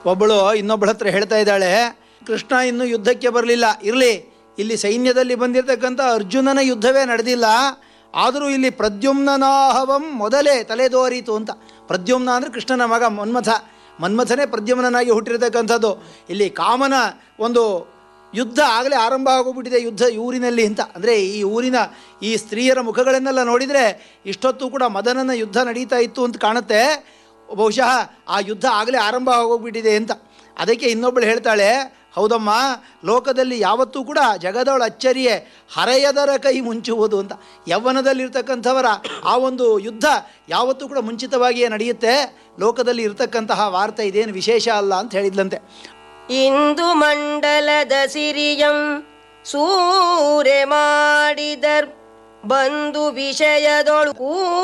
ಒಬ್ಬಳು ಇನ್ನೊಬ್ಬಳ ಹತ್ರ ಹೇಳ್ತಾ ಇದ್ದಾಳೆ ಕೃಷ್ಣ ಇನ್ನೂ ಯುದ್ಧಕ್ಕೆ ಬರಲಿಲ್ಲ ಇರಲಿ ಇಲ್ಲಿ ಸೈನ್ಯದಲ್ಲಿ ಬಂದಿರತಕ್ಕಂಥ ಅರ್ಜುನನ ಯುದ್ಧವೇ ನಡೆದಿಲ್ಲ ಆದರೂ ಇಲ್ಲಿ ಪ್ರದ್ಯುಮ್ನಾಹವಂ ಮೊದಲೇ ತಲೆದೋರಿತು ಅಂತ ಪ್ರದ್ಯುಮ್ನ ಅಂದರೆ ಕೃಷ್ಣನ ಮಗ ಮನ್ಮಥ ಮನ್ಮಥನೇ ಪ್ರದ್ಯುಮ್ನಾಗಿ ಹುಟ್ಟಿರತಕ್ಕಂಥದ್ದು ಇಲ್ಲಿ ಕಾಮನ ಒಂದು ಯುದ್ಧ ಆಗಲೇ ಆರಂಭ ಆಗೋಗ್ಬಿಟ್ಟಿದೆ ಯುದ್ಧ ಈ ಊರಿನಲ್ಲಿ ಅಂತ ಅಂದರೆ ಈ ಊರಿನ ಈ ಸ್ತ್ರೀಯರ ಮುಖಗಳನ್ನೆಲ್ಲ ನೋಡಿದರೆ ಇಷ್ಟೊತ್ತು ಕೂಡ ಮದನನ ಯುದ್ಧ ನಡೀತಾ ಇತ್ತು ಅಂತ ಕಾಣುತ್ತೆ ಬಹುಶಃ ಆ ಯುದ್ಧ ಆಗಲೇ ಆರಂಭ ಆಗೋಗ್ಬಿಟ್ಟಿದೆ ಅಂತ ಅದಕ್ಕೆ ಇನ್ನೊಬ್ಬಳು ಹೇಳ್ತಾಳೆ ಹೌದಮ್ಮ ಲೋಕದಲ್ಲಿ ಯಾವತ್ತೂ ಕೂಡ ಜಗದವಳ ಅಚ್ಚರಿಯೇ ಹರೆಯದರ ಕೈ ಮುಂಚುವುದು ಅಂತ ಯೌವನದಲ್ಲಿರ್ತಕ್ಕಂಥವರ ಆ ಒಂದು ಯುದ್ಧ ಯಾವತ್ತೂ ಕೂಡ ಮುಂಚಿತವಾಗಿಯೇ ನಡೆಯುತ್ತೆ ಲೋಕದಲ್ಲಿ ಇರ್ತಕ್ಕಂತಹ ವಾರ್ತೆ ಇದೇನು ವಿಶೇಷ ಅಲ್ಲ ಅಂತ ಹೇಳಿದ್ಲಂತೆ ಇಂದು ಮಂಡಲದ ಸಿರಿಯಂ ಸೂರೆ ಮಾಡಿದರ್ ಬಂದು ವಿಷಯದೊಳು